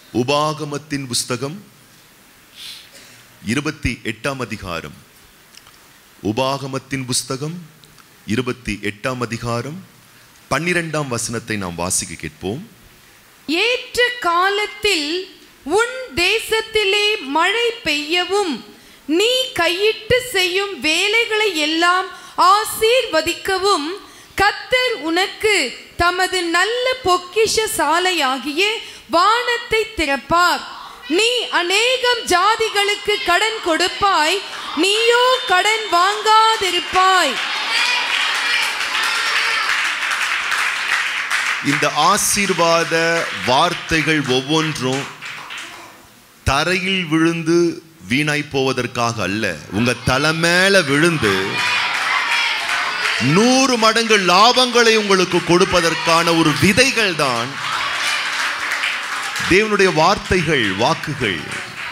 உபாகமத்தின் புஸ்தகம் இருபத்தி எட்டாம் அதிகாரம் உபாகமத்தின் புஸ்தகம் இருபத்தி எட்டாம் அதிகாரம் பன்னிரெண்டாம் வசனத்தை நாம் வாசிக்க கேட்போம் ஏற்ற காலத்தில் உன் தேசத்திலே மழை பெய்யவும் நீ கையிட்டு செய்யும் வேலைகளை எல்லாம் ஆசீர்வதிக்கவும் கத்தர் உனக்கு தமது நல்ல பொக்கிஷ சாலையாகிய வானத்தை திறப்பார் நீ அநேகம் ஜாதிகளுக்கு கடன் கொடுப்பாய் நீயோ கடன் வாங்காதிருப்பாய் இந்த ஆசீர்வாத வார்த்தைகள் ஒவ்வொன்றும் தரையில் விழுந்து வீணாய் போவதற்காக அல்ல உங்க தலை மேல விழுந்து நூறு மடங்கு லாபங்களை உங்களுக்கு கொடுப்பதற்கான ஒரு விதைகள் தான் தேவனுடைய வார்த்தைகள் வாக்குகள்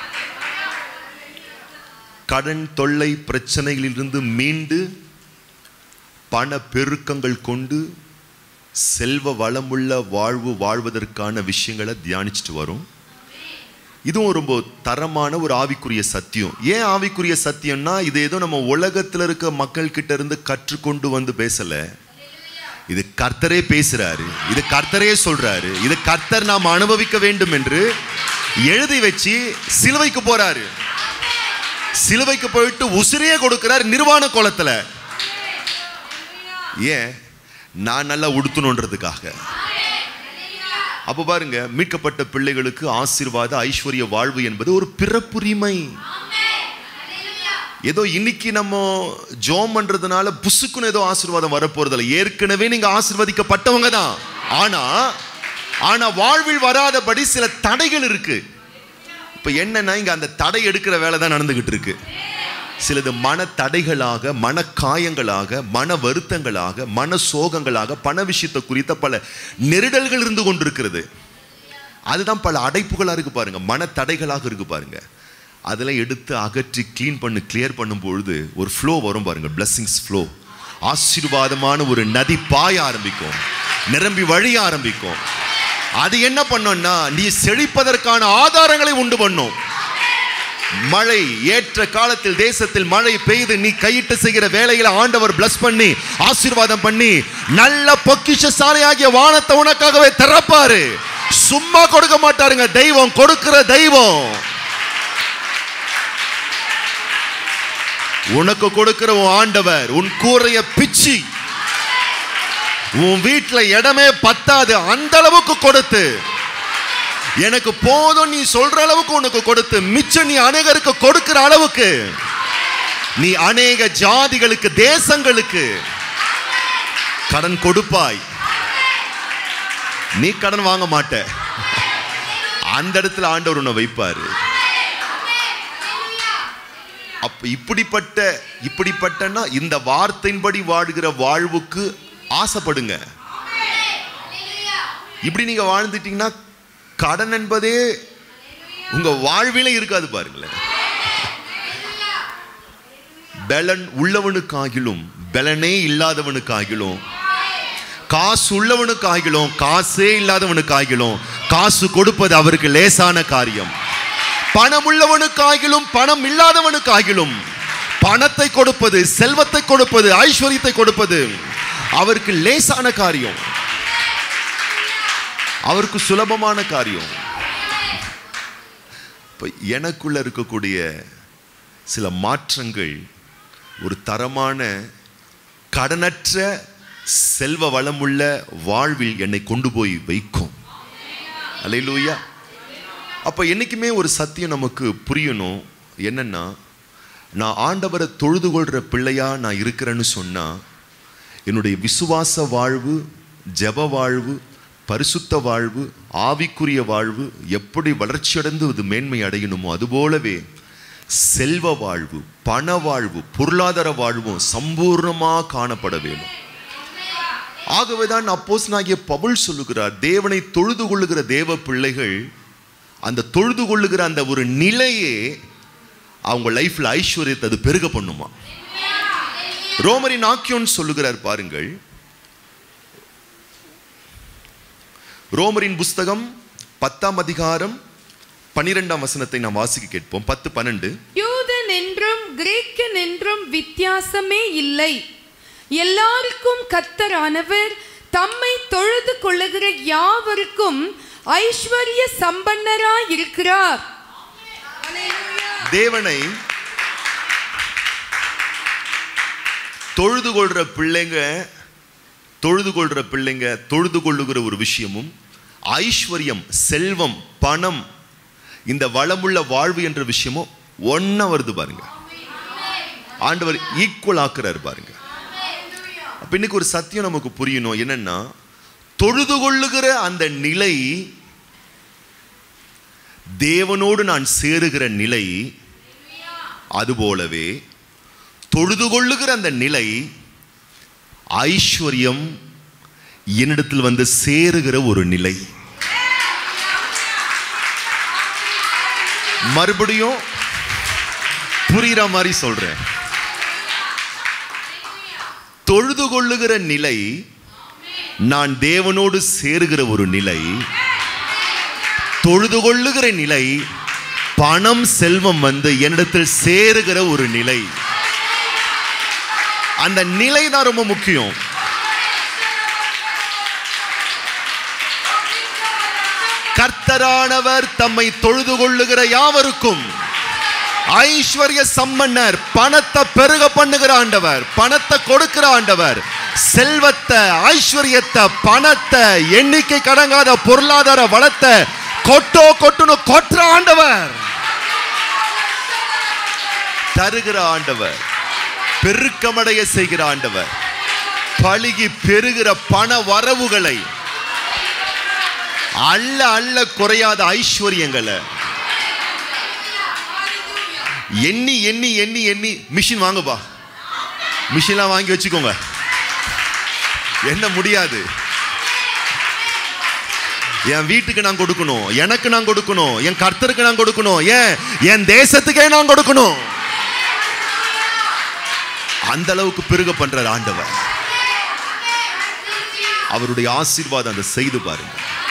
கடன் தொல்லை பிரச்சனைகளிலிருந்து மீண்டு பண பெருக்கங்கள் கொண்டு செல்வ வளமுள்ள வாழ்வு வாழ்வதற்கான விஷயங்களை தியானிச்சுட்டு வரும் இதுவும் ரொம்ப தரமான ஒரு ஆவிக்குரிய சத்தியம் ஏன் ஆவிக்குரிய சத்தியம்னா இது ஏதோ நம்ம உலகத்துல இருக்க மக்கள் கிட்ட இருந்து கற்றுக்கொண்டு வந்து பேசல இது கர்த்தரே பேசுறாரு இது கர்த்தரே சொல்றாரு இது கர்த்தர் நாம் அனுபவிக்க வேண்டும் என்று எழுதி வச்சு சிலுவைக்கு போறாரு சிலுவைக்கு போயிட்டு உசிரியே கொடுக்கிறார் நிர்வாண கோலத்துல ஏன் நான் நல்லா உடுத்தணுன்றதுக்காக அப்ப பாருங்க மீட்கப்பட்ட பிள்ளைகளுக்கு ஆசீர்வாத ஐஸ்வர்ய வாழ்வு என்பது ஒரு பிறப்புரிமை ஏதோ இன்னைக்கு நம்ம ஜோம் பண்றதுனால புசுக்குன்னு ஏதோ ஆசீர்வாதம் வரப்போறதில்ல ஏற்கனவே நீங்க ஆசீர்வதிக்கப்பட்டவங்க தான் ஆனா ஆனா வாழ்வில் வராதபடி சில தடைகள் இருக்கு இப்ப என்னன்னா இங்க அந்த தடை எடுக்கிற வேலை தான் நடந்துகிட்டு இருக்கு சிலது மன தடைகளாக மன காயங்களாக மன வருத்தங்களாக மன சோகங்களாக பண விஷயத்தை குறித்த பல நெருடல்கள் இருந்து கொண்டிருக்கிறது அதுதான் பல அடைப்புகளா இருக்கு பாருங்க மன தடைகளாக இருக்கு பாருங்க அதெல்லாம் எடுத்து அகற்றி க்ளீன் பண்ணு கிளியர் பண்ணும் பொழுது ஒரு ஃப்ளோ வரும் பாருங்க பிளஸ்ஸிங்ஸ் ஃப்ளோ ஆசீர்வாதமான ஒரு நதி பாய ஆரம்பிக்கும் நிரம்பி வழிய ஆரம்பிக்கும் அது என்ன பண்ணோம்னா நீ செழிப்பதற்கான ஆதாரங்களை உண்டு பண்ணும் மழை ஏற்ற காலத்தில் தேசத்தில் மழை பெய்து நீ கையிட்டு செய்கிற வேலையில ஆண்டவர் பிளஸ் பண்ணி ஆசீர்வாதம் பண்ணி நல்ல பொக்கிஷ சாலையாகிய வானத்தை உனக்காகவே திறப்பாரு சும்மா கொடுக்க மாட்டாருங்க தெய்வம் கொடுக்கிற தெய்வம் உனக்கு கொடுக்கிற உன் ஆண்டவர் உன் கூரைய பிச்சி உன் வீட்டுல இடமே பத்தாது அந்த அளவுக்கு கொடுத்து எனக்கு போதும் நீ சொல்ற அளவுக்கு உனக்கு கொடுத்து மிச்சம் நீ அநேகருக்கு கொடுக்கிற அளவுக்கு நீ அநேக ஜாதிகளுக்கு தேசங்களுக்கு கடன் கொடுப்பாய் நீ கடன் வாங்க மாட்ட அந்த இடத்துல ஆண்டவர் உன்னை வைப்பாரு அப்ப இப்படிப்பட்ட இப்படிப்பட்டனா இந்த வார்த்தையின்படி வாழுகிற வாழ்வுக்கு ஆசைப்படுங்க இப்படி நீங்க வாழ்ந்துட்டீங்கன்னா கடன் என்பதே உங்க வாழ்வில இருக்காது பாருங்களேன் பலன் உள்ளவனுக்காகிலும் பலனே இல்லாதவனுக்காகிலும் காசு உள்ளவனுக்காகிலும் காசே இல்லாதவனுக்காகிலும் காசு கொடுப்பது அவருக்கு லேசான காரியம் பணம் உள்ளவனுக்காகிலும் பணம் இல்லாதவனுக்காகிலும் பணத்தை கொடுப்பது செல்வத்தை கொடுப்பது ஐஸ்வர்யத்தை கொடுப்பது அவருக்கு லேசான காரியம் அவருக்கு சுலபமான காரியம் இப்போ எனக்குள்ள இருக்கக்கூடிய சில மாற்றங்கள் ஒரு தரமான கடனற்ற செல்வ வளமுள்ள வாழ்வில் என்னை கொண்டு போய் வைக்கும் அல்லேலூயா அப்போ என்னைக்குமே ஒரு சத்தியம் நமக்கு புரியணும் என்னன்னா நான் ஆண்டவரை தொழுது கொள்கிற பிள்ளையா நான் இருக்கிறேன்னு சொன்னா என்னுடைய விசுவாச வாழ்வு ஜெப வாழ்வு பரிசுத்த வாழ்வு ஆவிக்குரிய வாழ்வு எப்படி வளர்ச்சியடைந்து இது மேன்மை அடையணுமோ அதுபோலவே செல்வ வாழ்வு பண வாழ்வு பொருளாதார வாழ்வும் சம்பூர்ணமாக காணப்பட வேணும் ஆகவேதான் அப்போஸ் நாகிய பவுல் சொல்லுகிறார் தேவனை தொழுது கொள்ளுகிற தேவ பிள்ளைகள் அந்த தொழுது கொள்ளுகிற அந்த ஒரு நிலையே அவங்க லைஃப்ல ஐஸ்வர்யத்தை அது பெருக பண்ணுமா ரோமரின் ஆக்கியோன் சொல்லுகிறார் பாருங்கள் ரோமரின் புஸ்தகம் பத்தாம் அதிகாரம் பனிரெண்டாம் வசனத்தை நாம் வாசிக்க கேட்போம் பத்து பன்னெண்டு யூதன் என்றும் கிரேக்கன் என்றும் வித்தியாசமே இல்லை எல்லாருக்கும் கத்தரானவர் தம்மை தொழுது கொள்ளுகிற யாவருக்கும் ஐஸ்வர்ய சம்பன்னராய் இருக்கிறார் தேவனை தொழுது கொள்ற பிள்ளைங்க தொழுது கொள்ற பிள்ளைங்க தொழுது கொள்ளுகிற ஒரு விஷயமும் ஐஸ்வர்யம் செல்வம் பணம் இந்த வளமுள்ள வாழ்வு என்ற விஷயமும் ஒன்னா வருது பாருங்க ஆண்டவர் ஈக்குவல் ஆக்குறாரு பாருங்க அப்ப இன்னைக்கு ஒரு சத்தியம் நமக்கு புரியணும் என்னன்னா தொழுது கொள்ளுகிற அந்த நிலை தேவனோடு நான் சேருகிற நிலை அதுபோலவே தொழுது கொள்ளுகிற அந்த நிலை ஐஸ்வர்யம் என்னிடத்தில் வந்து சேருகிற ஒரு நிலை மறுபடியும் புரிகிற மாதிரி சொல்றேன் தொழுது கொள்ளுகிற நிலை நான் தேவனோடு சேருகிற ஒரு நிலை தொழுது கொள்ளுகிற நிலை பணம் செல்வம் வந்து என்னிடத்தில் சேருகிற ஒரு நிலை அந்த நிலை தான் ரொம்ப முக்கியம் கர்த்தரானவர் தம்மை தொழுது கொள்ளுகிற யாவருக்கும் ஐஸ்வர்ய சம்பன்னர் பணத்தை பெருக பண்ணுகிற ஆண்டவர் பணத்தை கொடுக்கிற ஆண்டவர் செல்வத்தை ஐஸ்வர்யத்தை பணத்தை எண்ணிக்கை கடங்காத பொருளாதார வளத்தை கொட்டோ கொட்டுன்னு கொட்டுற ஆண்டவர் தருகிற ஆண்டவர் பெருக்கமடைய செய்கிற ஆண்டவர் பழுகி பெருகிற பண வரவுகளை அள்ள அள்ள குறையாத ஐஸ்வர்யங்களை எண்ணி எண்ணி எண்ணி எண்ணி மிஷின் வாங்குப்பா மிஷின்லாம் வாங்கி வச்சுக்கோங்க என்ன முடியாது என் வீட்டுக்கு நான் கொடுக்கணும் எனக்கு நான் கொடுக்கணும் என் கர்த்தருக்கு நான் கொடுக்கணும் ஏன் என் தேசத்துக்கே நான் கொடுக்கணும் அந்த அளவுக்கு பெருக பண்றார் ஆண்டவர் அவருடைய ஆசீர்வாதம் அதை செய்து பாருங்க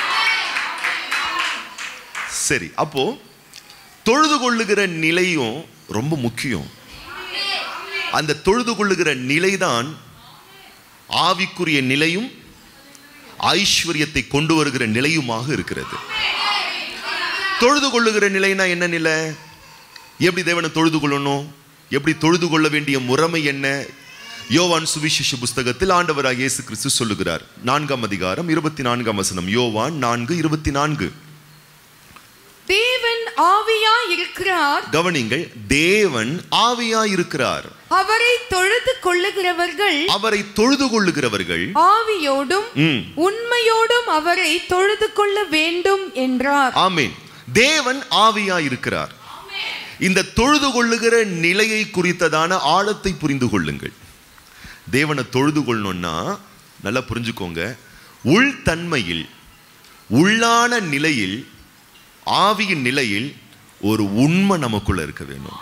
சரி அப்போ தொழுது கொள்ளுகிற நிலையும் ரொம்ப முக்கியம் அந்த தொழுது கொள்ளுகிற நிலைதான் ஆவிக்குரிய நிலையும் ஐஸ்வர்யத்தை கொண்டு வருகிற நிலையுமாக இருக்கிறது தொழுது கொள்ளுகிற நிலைனா என்ன நிலை எப்படி தேவனை தொழுது கொள்ளணும் எப்படி தொழுது கொள்ள வேண்டிய முறைமை என்ன யோவான் சுவிசேஷ புஸ்தகத்தில் ஆண்டவராக இயேசு கிறிஸ்து சொல்லுகிறார் நான்காம் அதிகாரம் இருபத்தி நான்காம் வசனம் யோவான் நான்கு இருபத்தி நான்கு தேவன் ஆவியா இருக்கிறார் கவனிங்கள் தேவன் ஆவியா இருக்கிறார் அவரை தொழுது கொள்ளுகிறவர்கள் அவரை தொழுது கொள்ளுகிறவர்கள் ஆவியோடும் ம், உண்மையோடும் அவரை தொழுது கொள்ள வேண்டும் என்றார் ஆமென் தேவன் ஆவியா இருக்கிறார் இந்த தொழுது கொள்ளுகிற நிலையை குறித்ததான ஆழத்தை புரிந்து கொள்ளுங்கள் தேவனை தொழுது கொள்ளணும்னா நல்லா புரிஞ்சுக்கோங்க உள்தன்மையில் உள்ளான நிலையில் ஆவியின் நிலையில் ஒரு உண்மை நமக்குள்ள இருக்க வேணும்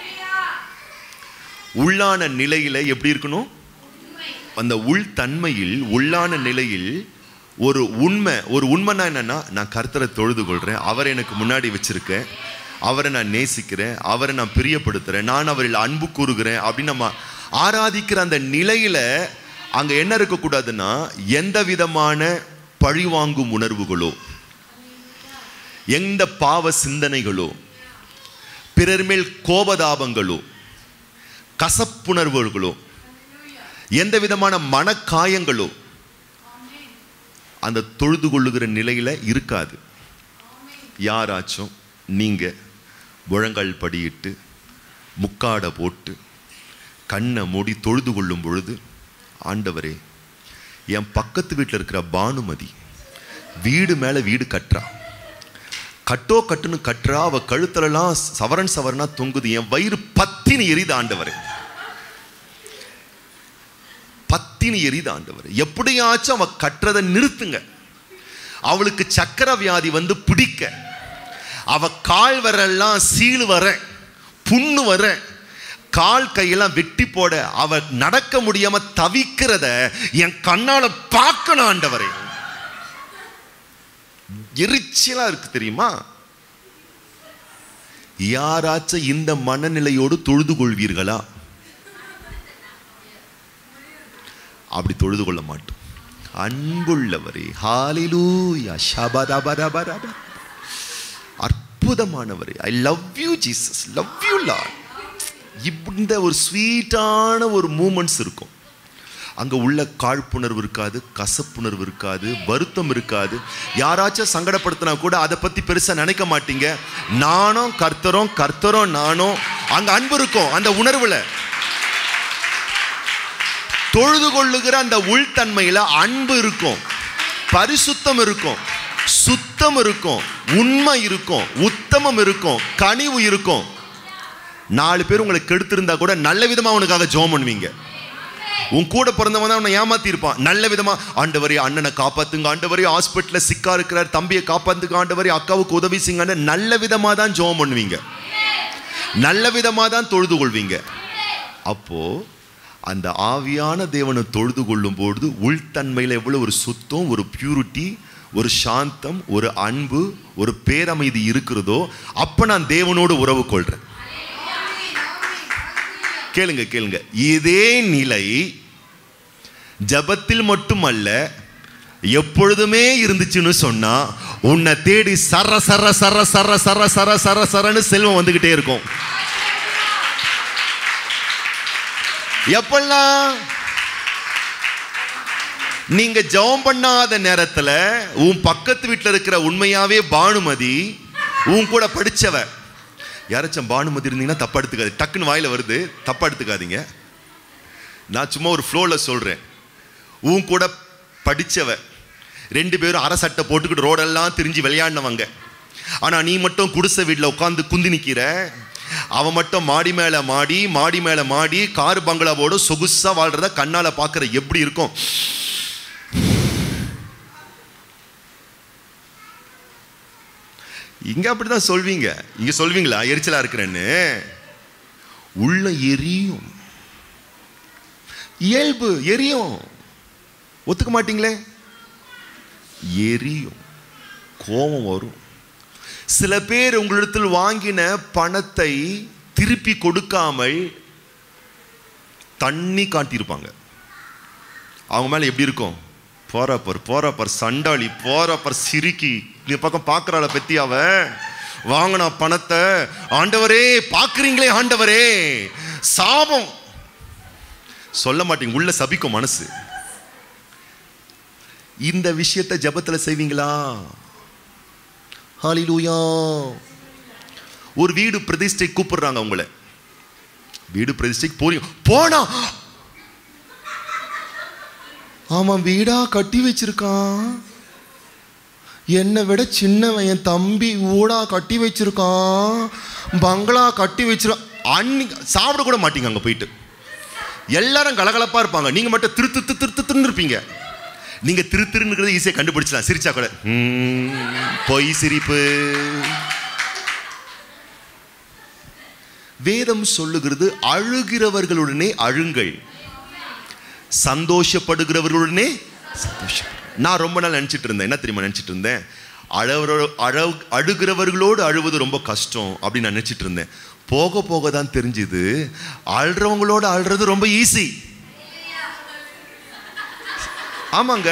உள்ளான நிலையில எப்படி இருக்கணும் அந்த உள்தன்மையில் உள்ளான நிலையில் ஒரு உண்மை ஒரு உண்மைனா என்னன்னா நான் கர்த்தரை தொழுது கொள்றேன் அவரை எனக்கு முன்னாடி வச்சிருக்கேன் அவரை நான் நேசிக்கிறேன் அவரை நான் பிரியப்படுத்துறேன் நான் அவரில் அன்பு கூறுகிறேன் அப்படின்னு நம்ம ஆராதிக்கிற அந்த நிலையில அங்க என்ன இருக்கக்கூடாதுன்னா எந்த விதமான பழிவாங்கும் உணர்வுகளோ எந்த பாவ சிந்தனைகளோ பிறர் மேல் கோபதாபங்களோ கசப்புணர்வுகளோ எந்த விதமான மனக்காயங்களோ அந்த தொழுது கொள்ளுகிற நிலையில இருக்காது யாராச்சும் நீங்க முழங்கால் படியிட்டு முக்காடை போட்டு கண்ணை மூடி தொழுது கொள்ளும் பொழுது ஆண்டவரே என் பக்கத்து வீட்டில் இருக்கிற பானுமதி வீடு மேல வீடு கட்டுறா கட்டோ கட்டுன்னு கட்டுறா அவ கழுத்துலலாம் சவரன் சவரனா தொங்குது என் வயிறு பத்தினி எரிது ஆண்டவரே பத்தினி எரிது ஆண்டவர் எப்படியாச்சும் அவ கட்டுறதை நிறுத்துங்க அவளுக்கு சக்கர வியாதி வந்து பிடிக்க அவ கால் வரெல்லாம் சீழு வர புண்ணு வர கால் கையெல்லாம் வெட்டி போட அவ நடக்க முடியாம தவிக்கிறத என் கண்ணால பார்க்கணும் ஆண்டவரே எரிச்சலா இருக்கு தெரியுமா யாராச்சும் இந்த மனநிலையோடு தொழுது கொள்வீர்களா அப்படி தொழுது கொள்ள மாட்டோம் அன்புள்ளவரே ஹாலிலூயா ஷபதபதபதப அற்புதமானவரே I love you Jesus love you Lord இந்த ஒரு ஸ்வீட்டான ஒரு மூமெண்ட்ஸ் இருக்கும் அங்க உள்ள காழ்ப்புணர்வு இருக்காது கசப்புணர்வு இருக்காது வருத்தம் இருக்காது யாராச்சும் சங்கடப்படுத்தினா கூட அதை பத்தி பெருசா நினைக்க மாட்டீங்க நானும் கர்த்தரும் கர்த்தரும் நானும் அங்க அன்பு இருக்கும் அந்த உணர்வுல தொழுது கொள்ளுகிற அந்த உள்தன்மையில அன்பு இருக்கும் பரிசுத்தம் இருக்கும் சுத்தம் இருக்கும் உண்மை இருக்கும் உத்தமம் இருக்கும் கனிவு இருக்கும் நாலு பேர் உங்களை கெடுத்திருந்தா கூட நல்ல விதமா அவனுக்காக ஜோம் பண்ணுவீங்க உன் கூட பிறந்தவன் தான் அவனை ஏமாத்தி இருப்பான் நல்ல விதமா ஆண்டவரே அண்ணனை காப்பாத்துங்க ஆண்டவரே ஹாஸ்பிட்டல்ல சிக்கா இருக்கிறார் தம்பியை காப்பாத்துங்க ஆண்டவரே அக்காவுக்கு உதவி செய்யுங்கன்னு நல்ல விதமா தான் ஜோம் பண்ணுவீங்க நல்ல விதமா தான் தொழுது கொள்வீங்க அப்போ அந்த ஆவியான தேவனை தொழுது கொள்ளும் பொழுது உள்தன்மையில் எவ்வளவு ஒரு சுத்தம் ஒரு பியூரிட்டி ஒரு சாந்தம் ஒரு அன்பு ஒரு பேரமைதி இருக்கிறதோ அப்ப நான் தேவனோடு உறவு கொள்றேன் கேளுங்க கேளுங்க இதே நிலை ஜபத்தில் மட்டுமல்ல எப்பொழுதுமே இருந்துச்சுன்னு சொன்னா உன்னை தேடி சர சர சர சர சர சர சர சரன்னு செல்வம் வந்துகிட்டே இருக்கும் எப்பெல்லாம் நீங்க ஜெபம் பண்ணாத நேரத்துல உன் பக்கத்து வீட்டுல இருக்கிற உண்மையாவே பானுமதி உன் கூட படிச்சவ யாராச்சும் பானுமதி இருந்தீங்கன்னா தப்பா எடுத்துக்காது டக்குன்னு வாயில வருது தப்பா எடுத்துக்காதீங்க நான் சும்மா ஒரு ஃப்ளோல சொல்றேன் உன் கூட படிச்சவ ரெண்டு பேரும் அரை சட்டை போட்டுக்கிட்டு ரோடெல்லாம் திரிஞ்சு விளையாடினவங்க ஆனா நீ மட்டும் குடிசை வீட்டில் உட்காந்து குந்தி நிக்கிற அவன் மட்டும் மாடி மேல மாடி மாடி மேல மாடி கார் பங்களாவோட சொகுசா வாழ்றத கண்ணால பாக்குற எப்படி இருக்கும் இங்க அப்படிதான் சொல்வீங்க இங்க சொல்வீங்களா எரிச்சலா இருக்கிறேன்னு உள்ள எரியும் இயல்பு எரியும் ஒத்துக்க மாட்டீங்களே எரியும் கோபம் வரும் சில பேர் உங்களிடத்தில் வாங்கின பணத்தை திருப்பி கொடுக்காமல் தண்ணி காட்டியிருப்பாங்க அவங்க மேல எப்படி இருக்கும் போறாப்பர் போறாப்பர் சண்டாளி போறாப்பர் சிரிக்கி இந்த பக்கம் பார்க்கறாள பத்தி அவ வாங்கின பணத்தை ஆண்டவரே பார்க்குறீங்களே ஆண்டவரே சாபம் சொல்ல மாட்டீங்க உள்ள சபிக்கும் மனசு இந்த விஷயத்தை ஜபத்துல செய்வீங்களா ஹalleluya ஒரு வீடு பிரதிஷ்டை கூப்பிடுறாங்க உங்களை வீடு பிரதிஷ்டைக்கு போறீங்க போனா அவன் வீடா கட்டி வச்சிருக்கான் என்னை விட சின்னவன் என் தம்பி ஊடா கட்டி வச்சிருக்கான் பங்களா கட்டி வச்சிருக்கான் அன்னைக்கு சாப்பிட கூட மாட்டீங்க அங்க போயிட்டு எல்லாரும் கலகலப்பா இருப்பாங்க நீங்க மட்டும் திரு திரு திரு திருன்னு இருப்பீங்க நீங்க திரு திருன்னுங்கிறத ஈஸியாக கண்டுபிடிச்சலாம் சிரிச்சா கூட ம், பொய் சிரிப்பு வேதம் சொல்லுகிறது அழுகிறவர்களுடனே அழுங்கள் சந்தோஷப்படுகிறவர்களுடனே சந்தோஷம் நான் ரொம்ப நாள் நினச்சிட்டு இருந்தேன் என்ன தெரியுமா நினச்சிட்டு இருந்தேன் அழவரோ அழ அழுகிறவர்களோடு அழுவது ரொம்ப கஷ்டம் அப்படின்னு நான் நினச்சிட்டு இருந்தேன் போக போக தான் தெரிஞ்சுது அழுறவங்களோடு அழுறது ரொம்ப ஈஸி ஆமாங்க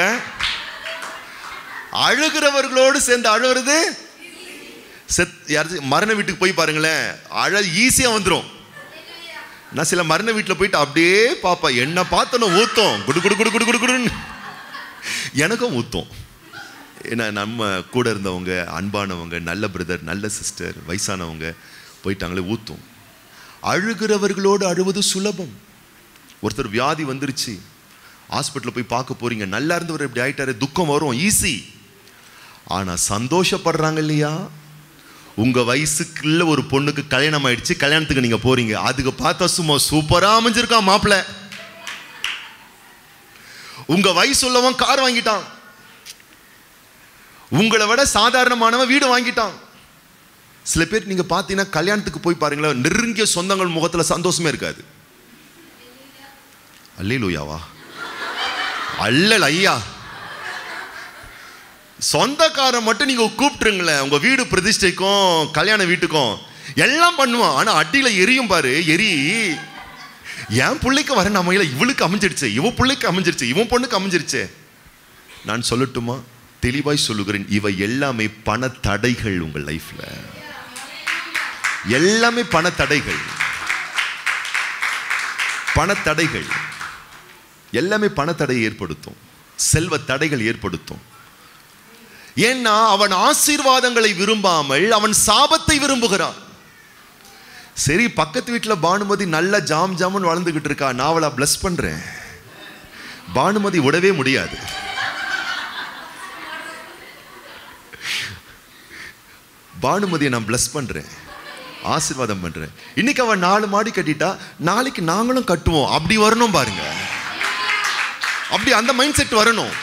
அழுகிறவர்களோடு சேர்ந்து அழுகிறது செத் யாராச்சும் மரண வீட்டுக்கு போய் பாருங்களேன் அழ ஈஸியா வந்துடும் நான் சில மரண வீட்டில் போயிட்டு அப்படியே பாப்பா என்ன பார்த்தனும் ஊத்தம் குடு குடு குடு குடு குடு குடுன்னு எனக்கும் ஊத்தும் ஏன்னா நம்ம கூட இருந்தவங்க அன்பானவங்க நல்ல பிரதர் நல்ல சிஸ்டர் வயசானவங்க போயிட்டாங்களே ஊத்தும் அழுகிறவர்களோடு அழுவது சுலபம் ஒருத்தர் வியாதி வந்துருச்சு ஹாஸ்பிட்டலில் போய் பார்க்க போறீங்க நல்லா இருந்தவர் இப்படி ஆயிட்டாரு துக்கம் வரும் ஈஸி ஆனா சந்தோஷப்படுறாங்க இல்லையா உங்க வயசுக்குள்ள ஒரு பொண்ணுக்கு கல்யாணம் ஆயிடுச்சு கல்யாணத்துக்கு நீங்க போறீங்க அதுக்கு பார்த்தா சும்மா சூப்பரா அமைஞ்சிருக்கான் மாப்பிள்ள உங்க வயசு உள்ளவன் கார் வாங்கிட்டான் உங்களை விட சாதாரணமானவன் வீடு வாங்கிட்டான் சில பேர் நீங்க பார்த்தீங்கன்னா கல்யாணத்துக்கு போய் பாருங்களேன் நெருங்கிய சொந்தங்கள் முகத்துல சந்தோஷமே இருக்காது அல்லேலூயாவா அல்லல் ஐயா சொந்தக்காரன் மட்டும் நீங்க கூப்பிட்டுருங்களேன் உங்க வீடு பிரதிஷ்டைக்கும் கல்யாண வீட்டுக்கும் எல்லாம் பண்ணுவான் ஆனா அடியில எரியும் பாரு எரி என் பிள்ளைக்கு வர நம்ம இவளுக்கு அமைஞ்சிருச்சு இவ பிள்ளைக்கு அமைஞ்சிருச்சு இவன் பொண்ணுக்கு அமைஞ்சிருச்சு நான் சொல்லட்டுமா தெளிவாய் சொல்லுகிறேன் இவை எல்லாமே பண தடைகள் உங்கள் லைஃப்ல எல்லாமே பண தடைகள் பண தடைகள் எல்லாமே பண தடையை ஏற்படுத்தும் செல்வ தடைகள் ஏற்படுத்தும் ஏன்னா அவன் ஆசீர்வாதங்களை விரும்பாமல் அவன் சாபத்தை விரும்புகிறான் சரி பக்கத்து வீட்டில் பானுமதி நல்ல ஜாம் ஜாமுன்னு வளர்ந்துகிட்டு இருக்கா நான் அவளை பிளஸ் பண்றேன் பானுமதி விடவே முடியாது பானுமதியை நான் பிளஸ் பண்றேன் ஆசீர்வாதம் பண்றேன் இன்னைக்கு அவன் நாலு மாடி கட்டிட்டா நாளைக்கு நாங்களும் கட்டுவோம் அப்படி வரணும் பாருங்க அப்படி அந்த மைண்ட் செட் வரணும்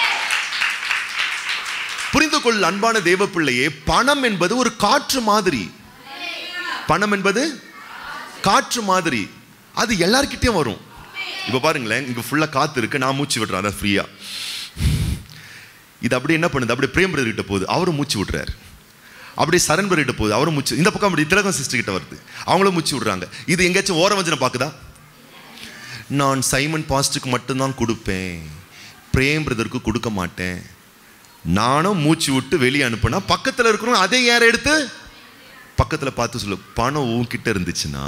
புரிந்து கொள் அன்பான தேவ பிள்ளையே பணம் என்பது ஒரு காற்று மாதிரி பணம் என்பது காற்று மாதிரி அது எல்லார்கிட்டயும் வரும் இப்ப பாருங்களேன் இங்க ஃபுல்லா காத்து இருக்கு நான் மூச்சு விடுறேன் அதான் ஃப்ரீயா இது அப்படி என்ன பண்ணுது அப்படியே பிரேம் பிரதர் கிட்ட போகுது அவரும் மூச்சு விடுறாரு அப்படியே சரண் பிரதர் கிட்ட போகுது அவரும் மூச்சு இந்த பக்கம் அப்படி திலகம் சிஸ்டர் கிட்ட வருது அவங்களும் மூச்சு விடுறாங்க இது எங்கேயாச்சும் ஓரம் வஞ்சனை பாக்குதா நான் சைமன் பாஸ்டுக்கு மட்டும்தான் கொடுப்பேன் பிரேம் பிரதருக்கு கொடுக்க மாட்டேன் நானும் மூச்சு விட்டு வெளியே அனுப்புனா பக்கத்தில் இருக்கிறோம் அதே ஏற எடுத்து பக்கத்தில் பார்த்து சொல்லு பணம் உன்கிட்ட இருந்துச்சுன்னா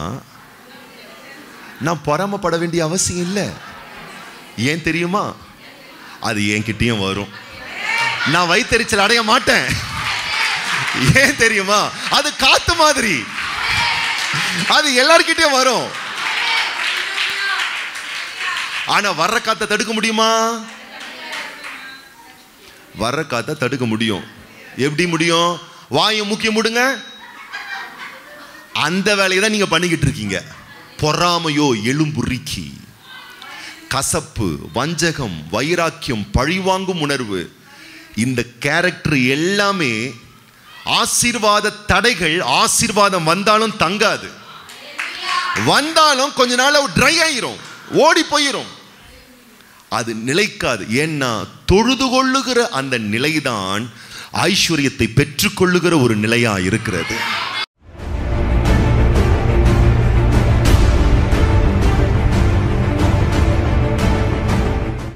நான் பொறாமப்பட வேண்டிய அவசியம் இல்லை ஏன் தெரியுமா அது என்கிட்டயும் வரும் நான் வைத்தறிச்சல் அடைய மாட்டேன் ஏன் தெரியுமா அது காத்து மாதிரி அது எல்லார்கிட்டயும் வரும் ஆனா வர்ற காத்தை தடுக்க முடியுமா வர்ற காத்தை தடுக்க முடியும் எப்படி முடியும் வாயை முக்கியம் முடுங்க அந்த வேலையை தான் நீங்க பண்ணிக்கிட்டு இருக்கீங்க பொறாமையோ எலும்புரிக்கி கசப்பு வஞ்சகம் வைராக்கியம் பழிவாங்கும் உணர்வு இந்த கேரக்டர் எல்லாமே ஆசீர்வாத தடைகள் ஆசீர்வாதம் வந்தாலும் தங்காது வந்தாலும் கொஞ்ச நாள் ட்ரை ஆயிரும் ஓடி போயிரும் அது நிலைக்காது ஏன்னா தொழுது கொள்ளுகிற அந்த நிலைதான் ஐஸ்வர்யத்தை பெற்றுக்கொள்ளுகிற ஒரு நிலையா இருக்கிறது